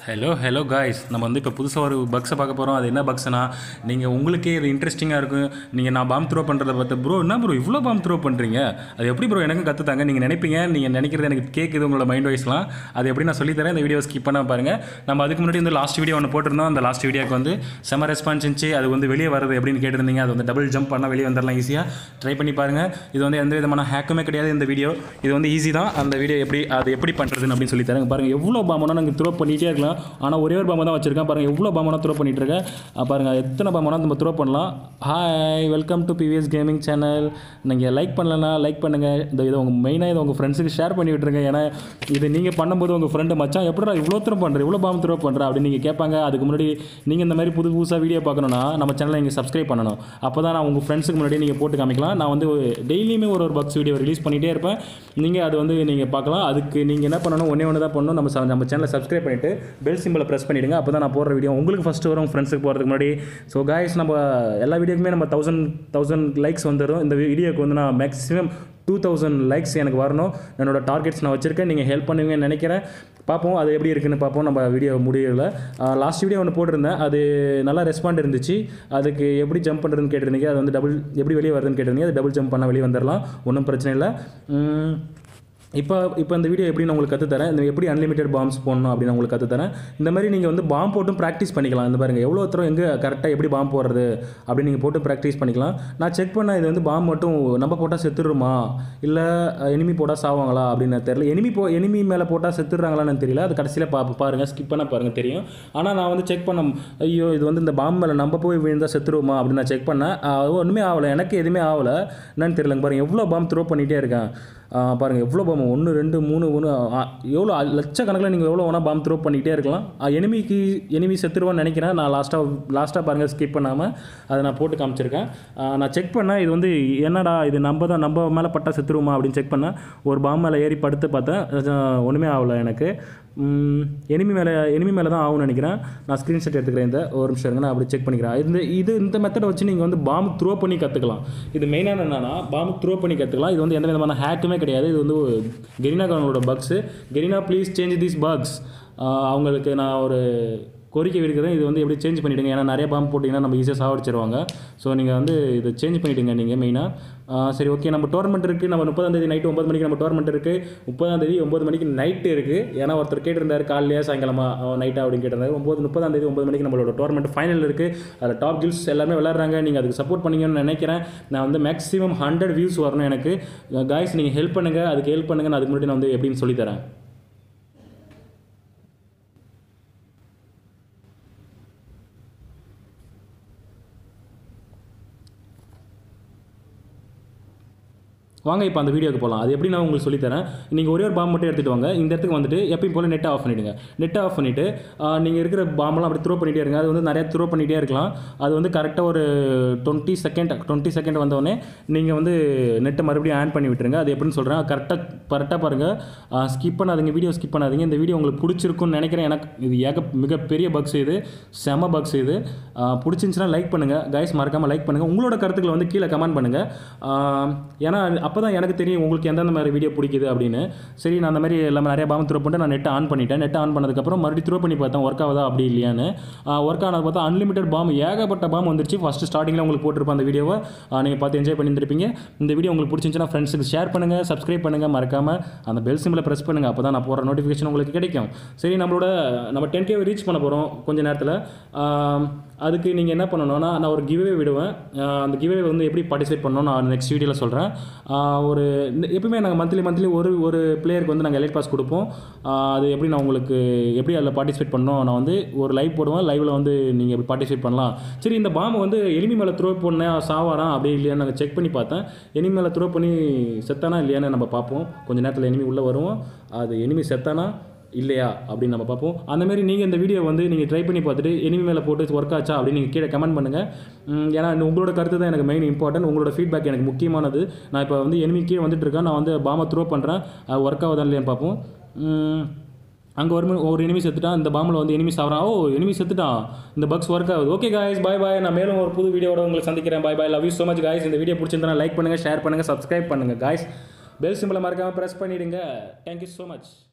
hello hello guys நம்ம வந்து இப்போ புதுசாக ஒரு பக்ஸை பார்க்க போகிறோம் அது என்ன பக்ஸ்னா நீங்கள் உங்களுக்கே இது இன்ட்ரெஸ்டிங்காக இருக்கும் நீங்கள் நான் பாம் த்ரோ பண்ணுறத பார்த்து ப்ரோ என்ன ப்ரோ இவ்வளோ பாம் த்ரோ பண்ணுறீங்க அது எப்படி ப்ரோ எனக்கும் கற்றுத்தாங்க நீங்கள் நினைப்பீங்க நீங்கள் நினைக்கிறது எனக்கு கேட்குது உங்களோட மைண்ட் வைஸ்லாம் அது எப்படி நான் சொல்லித்தரேன் இந்த வீடியோ ஸ்கிப் பண்ண பாருங்கள் நம்ம அதுக்கு முன்னாடி வந்து லாஸ்ட் வீடியோ ஒன்று போட்டிருந்தோம் அந்த லாஸ்ட் வீடியோக்கு வந்து செம ரெஸ்பான்ஸ் இருந்துச்சு அது வந்து வெளியே வருது எப்படின்னு கேட்டிருந்தீங்க அது வந்து டபுள் ஜம்ப் பண்ணால் வெளியே வந்துடலாம் ஈஸியாக ட்ரை பண்ணி பாருங்கள் இது வந்து எந்த விதமான ஹேக்குமே கிடையாது இந்த வீடியோ இது வந்து ஈஸி தான் அந்த வீடியோ எப்படி அது எப்படி பண்ணுறதுன்னு அப்படின்னு சொல்லி தரேன் பாருங்கள் எவ்வளோ பாம்பனா நாங்கள் த்ரோ பண்ணிகிட்டே இருக்கலாம் ஆனால் ஒரே ஒரு பாம்பை தான் வச்சிருக்கேன் பாருங்கள் எவ்வளோ பாம்பனா த்ரோ பண்ணிட்டு இருக்கேன் அஹ் பாருங்க எத்தனை பாம்பனா நம்ம த்ரோ பண்ணலாம் hi welcome to PVS gaming channel நீங்கள் லைக் பண்ணலன்னா லைக் பண்ணுங்கள் இந்த இதை உங்கள் மெயினாக இதை உங்கள் ஃப்ரெண்ட்ஸுக்கு ஷேர் பண்ணி விட்டுருங்க ஏன்னா இது நீங்கள் பண்ணும்போது உங்கள் ஃப்ரெண்டு மச்சான் எப்படிடா இவ்வளோ த்ரோ பண்ணுற இவ்வளோ பாம்பு த்ரோ பண்ணுற அப்படின்னு நீங்கள் கேட்பாங்க அதுக்கு முன்னாடி நீங்கள் இந்த மாதிரி புது புதுசாக வீடியோ பார்க்கணுன்னா நம்ம சேனலை நீங்கள் சப்ஸ்கிரைப் பண்ணணும் அப்போ தான் நான் உங்கள் ஃப்ரெண்ட்ஸுக்கு முன்னாடி நீங்கள் போட்டு காமிக்கலாம் நான் வந்து டெய்லியுமே ஒரு ஒரு பக்ஸ் வீடியோ ரிலீஸ் பண்ணிகிட்டே இருப்பேன் நீங்கள் அது வந்து நீங்கள் பார்க்கலாம் அதுக்கு நீங்கள் என்ன பண்ணணும் ஒன்றே ஒன்று தான் பண்ணணும் நம்ம ச- நம்ம சேனலை சப்ஸ்கிரைப் பண்ணிவிட்டு பெல் சிம்பிளை ப்ரெஸ் பண்ணிவிடுங்க அப்போ தான் நான் போடுற வீடியோ உங்களுக்கு ஃபஸ்ட்டு வரும் ஃப்ரெண்ட்ஸுக்கு போகிறதுக்கு முன்னாடி ஸோ காய்ஸ் நம்ம எல்லா வீடியோக்குமே நம்ம தௌசண்ட் தௌசண்ட் லைக்ஸ் வந்துடும் இந்த வீடியோக்கு வந்து நான் மேக்ஸிமம் டூ தௌசண்ட் லைக்ஸ் எனக்கு வரணும் என்னோட டார்கெட்ஸ் நான் வச்சுருக்கேன் நீங்கள் ஹெல்ப் பண்ணுவீங்கன்னு நினைக்கிறேன் பார்ப்போம் அது எப்படி இருக்குன்னு பார்ப்போம் நம்ம வீடியோ முடியல லாஸ்ட் வீடியோ ஒன்று போட்டிருந்தேன் அது நல்லா ரெஸ்பாண்ட் இருந்துச்சு அதுக்கு எப்படி ஜம்ப் பண்ணுறதுன்னு கேட்டிருந்தீங்க அது வந்து டபுள் எப்படி வெளியே வருதுன்னு கேட்டிருந்தீங்க அது டபுள் ஜம்ப் பண்ணால் வெளியே வந்துடலாம் ஒன்றும் பிரச்சனை இல்லை உம், இப்போ இப்போ இந்த வீடியோ எப்படி நான் உங்களுக்கு கற்றுத்தரேன் இந்த எப்படி அன்லிமிட்டட் பாம்ஸ் போடணும் அப்படின்னு நான் உங்களுக்கு கற்றுத்தரேன் இந்த மாதிரி நீங்கள் வந்து பாம் போட்டும் ப்ராக்டிஸ் பண்ணிக்கலாம் இந்த பாருங்கள் எவ்வளோ தூரம் எங்கே கரெக்டாக எப்படி பாம் போடுறது அப்படின்னு நீங்கள் போட்டு ப்ராக்டிஸ் பண்ணிக்கலாம் நான் செக் பண்ண இது வந்து பாம் மட்டும் நம்ம போட்டால் செத்துருமா இல்லை எனிமி போட்டால் சாவாங்களா அப்படின்னு தெரியல எனிமி போ எனிமி மேலே போட்டால் செத்துடுறாங்களான்னு தெரியல அது கடைசியில் பா பாருங்கள் ஸ்கிப் பண்ண பாருங்கள் தெரியும் ஆனால் நான் வந்து செக் பண்ண ஐயோ இது வந்து இந்த பாம் மேலே நம்ம போய் விழுந்தால் செத்துருமா அப்படின்னு நான் செக் பண்ணேன் அது ஒன்றுமே ஆகலை எனக்கு எதுவுமே ஆகலை என்னன்னு தெரியலங்க பாருங்கள் எவ்வளோ பாம் த்ரோ பண்ணிகிட்டே இருக்கேன் ஆ, பாருங்க எவ்வளோ பாம் ஒன்று ரெண்டு மூணு ஒன்று எவ்வளோ லட்சக்கணக்கில் நீங்கள் எவ்வளோ வேணால் பாம் த்ரோ பண்ணிக்கிட்டே இருக்கலாம் எனிமிக்கு எனிமி செத்துருவான்னு நினைக்கிறேன் நான் லாஸ்ட்டாக லாஸ்ட்டாக பாருங்கள் ஸ்கிப் பண்ணாமல் அதை நான் போட்டு காமிச்சிருக்கேன் ஆ, நான் செக் பண்ணேன் இது வந்து என்னடா இது நம்ம தான் நம்ம மேலே பட்டா செத்துருமா அப்படின்னு செக் பண்ணேன் ஒரு பாம் மேலே ஏறி படுத்து பார்த்தேன் அது, ஒன்றுமே ஆகலை எனக்கு எனிமி மேலே எனிமி மேலே தான் ஆகும்னு நினைக்கிறேன் நான் ஸ்க்ரீன்ஷாட் எடுத்துக்கிறேன் இந்த ஒரு நிமிஷம் இருங்க நான் அப்படி செக் பண்ணிக்கிறேன் இந்த இது இந்த மெத்தடை வச்சு நீங்கள் வந்து பாம்பு த்ரோ பண்ணி கற்றுக்கலாம் இது மெயினான என்னன்னா பாம்பு த்ரோ பண்ணி கற்றுக்கலாம் இது வந்து எந்த விதமான ஹேக்குமே கிடையாது இது வந்து கெரினா கவனோட bugs Garena please change these bugs அவங்களுக்கு நான் ஒரு கோரிக்கை விடுக்கிறேன் இது வந்து எப்படி சேஞ்ச் பண்ணிவிடுங்க ஏன்னா நிறைய பாம்பு போட்டிங்கன்னா நம்ம ஈஸியாக சாவடிச்சிருவாங்க ஸோ நீங்கள் வந்து இதை சேஞ்ச் பண்ணிவிடுங்க நீங்கள் மெயினாக சரி ஓகே நம்ம டோர்னமெண்ட் இருக்குது நம்ம முப்பதாம் தேதி நைட்டு ஒம்பது மணிக்கு நம்ம டோர்னமெண்ட் இருக்குது முப்பதாம் தேதி ஒம்பது மணிக்கு நைட்டு இருக்குது ஏன்னா ஒருத்தர் கேட்டிருந்தார் காலையிலேயே சாயங்காலமா நைட்டா அப்படின்னு கேட்டிருந்தாரு ஒம்பது முப்பதாம் தேதி ஒம்பது மணிக்கு நம்மளோட டோர்னமெண்ட் ஃபைனல் இருக்குது அதில் டாப் கில்ஸ் எல்லாமே விளாட்றாங்க நீங்கள் அதுக்கு சப்போர்ட் பண்ணீங்கன்னு நினைக்கிறேன் நான் வந்து மேக்ஸிமம் ஹண்ட்ரட் வியூஸ் வரணும் எனக்கு காய்ஸ் நீங்கள் ஹெல்ப் பண்ணுங்கள் அதுக்கு ஹெல்ப் பண்ணுங்கள் நான் அதுக்கு முன்னாடி நான் வந்து எப்படின்னு சொல்லித்தரேன் வாங்க இப்போ அந்த வீடியோக்கு போகலாம் அது எப்படி நான் உங்களுக்கு சொல்லித்தரேன் நீங்கள் ஒரே ஒரு பாம்பு மட்டும் எடுத்துகிட்டு வாங்க இந்த இடத்துக்கு வந்துட்டு எப்பயும் போல் நெட்டை ஆஃப் பண்ணிவிடுங்க நெட்டை ஆஃப் பண்ணிவிட்டு நீங்கள் இருக்கிற பாம்பெல்லாம் அப்படி த்ரோ பண்ணிகிட்டே இருங்க அது வந்து நிறைய த்ரோ பண்ணிகிட்டே இருக்கலாம் அது வந்து கரெக்டாக ஒரு டுவெண்ட்டி செகண்ட் டுவெண்ட்டி செகண்ட் வந்தோடனே நீங்கள் வந்து நெட்டை மறுபடியும் ஆன் பண்ணி விட்டுருங்க அது எப்படின்னு சொல்கிறேன் கரெக்டாக கரெக்டாக பாருங்கள் ஸ்கிப் பண்ணாதீங்க வீடியோ ஸ்கிப் பண்ணாதீங்க இந்த வீடியோ உங்களுக்கு பிடிச்சிருக்குன்னு நினைக்கிறேன் எனக்கு இது ஏக மிகப்பெரிய பக்ஸ் இது செம பக்ஸ் இது ஆஹ் பிடிச்சிருந்துச்சுன்னா லைக் பண்ணுங்கள் கைஸ் மறக்காமல் லைக் பண்ணுங்கள் உங்களோட கருத்துக்களை வந்து கீழே கமெண்ட் பண்ணுங்கள் ஏன்னா அப்போ தான் எனக்கு தெரியும் உங்களுக்கு எந்தெந்த மாதிரி வீடியோ பிடிக்குது அப்படின்னு சரி நான் அந்த மாதிரி எல்லாமே நிறைய பாம்பு த்ரோ பண்ணிட்டு நான் நெட்டை ஆன் பண்ணிட்டேன் நெட்டை ஆன் பண்ணதுக்கப்புறம் மறுபடியும் த்ரோ பண்ணி பார்த்தேன் ஒர்க் ஆகுதா அப்படி இல்லையான்னு ஒர்க் ஆனது பார்த்தா அன்லிமிட்டட் பாம்பு ஏகப்பட்ட பாம்பு வந்துருச்சு ஃபஸ்ட்டு ஸ்டார்டிங்கில் உங்களுக்கு போட்டிருப்பேன் அந்த வீடியோவை நீங்கள் பார்த்து என்ஜாய் பண்ணியிருந்திருப்பீங்க இந்த வீடியோ உங்களுக்கு பிடிச்சிருந்துச்சுன்னா ஃப்ரெண்ட்ஸுக்கு ஷேர் பண்ணுங்கள் சப்ஸ்கிரைப் பண்ணுங்கள் மறக்காமல் அந்த பெல் சிம்பிளை ப்ரெஸ் பண்ணுங்கள் அப்போ தான் நான் போடுற நோட்டிஃபிகேஷன் உங்களுக்கு கிடைக்கும் சரி நம்மளோட நம்ம டென் கே ரீச் பண்ண போகிறோம் கொஞ்ச நேரத்தில் அதுக்கு நீங்கள் என்ன பண்ணணும்னா நான் ஒரு கிவ்வே விடுவேன் ஆஹ் அந்த கிவ்வே வந்து எப்படி பார்ட்டிசிபேட் பண்ணணும் நான் நெக்ஸ்ட் வீடியோவில் சொல்கிறேன் ஒரு இந்த- எப்பவுமே நாங்கள் மந்த்லி மந்த்லி ஒரு ஒரு பிளேயருக்கு வந்து நாங்கள் எலைட் பாஸ் கொடுப்போம் ஆஹ் அது எப்படி நான் உங்களுக்கு எப்படி அதில் பார்ட்டிசிபேட் பண்ணணும் நான் வந்து ஒரு லைவ் போடுவேன் லைவில் வந்து நீங்கள் எப்படி பார்ட்டிசிபேட் பண்ணலாம் சரி இந்த பாம்பை வந்து எலிமி மேலே த்ரோ பண்ணேன் சாவானா அப்படி இல்லையான்னு நாங்கள் செக் பண்ணி பார்த்தேன் எனிமி மேலே த்ரோ பண்ணி செத்தானா இல்லையான்னு நம்ம பார்ப்போம் கொஞ்ச நேரத்தில் எனிமி உள்ளே வருவோம் அது எனிமி செத்தானா இல்லையா அப்படின்னு நம்ம பார்ப்போம் அந்த மாதிரி நீங்கள் இந்த வீடியோ வந்து நீங்கள் ட்ரை பண்ணி பார்த்துட்டு எனிமி மேலே போட்டு ஒர்க் ஆச்சா அப்படின்னு நீங்கள் கீழே கமெண்ட் பண்ணுங்கள் உம், ஏன்னா இந்த உங்களோட கருத்து தான் எனக்கு மெயின் இம்பார்ட்டன்ட் உங்களோட ஃபீட்பேக் எனக்கு முக்கியமானது நான் இப்போ வந்து எனிமி கீழே வந்துட்டு இருக்கேன் நான் வந்து பாமை த்ரோ பண்ணுறேன் அது ஒர்க் ஆகுதா இல்லையான்னு பார்ப்போம் அங்கே ஒரு மி- ஒரு எனிமி செத்துட்டான் இந்த பாம்பில் வந்து எனிமி சாவறான் ஓ எனிமி செத்துட்டான் இந்த பக்ஸ் ஒர்க் ஆகுது ஓகே காய்ஸ் பாய் பாய் நான் மேலும் ஒரு புது வீடியோட உங்களை சந்திக்கிறேன் bye bye love you so much guys இந்த வீடியோ பிடிச்சிருந்தா லைக் பண்ணுங்கள் ஷேர் பண்ணுங்கள் சப்ஸ்கிரைப் பண்ணுங்கள் காய்ஸ் பெல் சிம்பிளை மறக்காமல் ப்ரெஸ் பண்ணிவிடுங்க தேங்க்யூ ஸோ மச்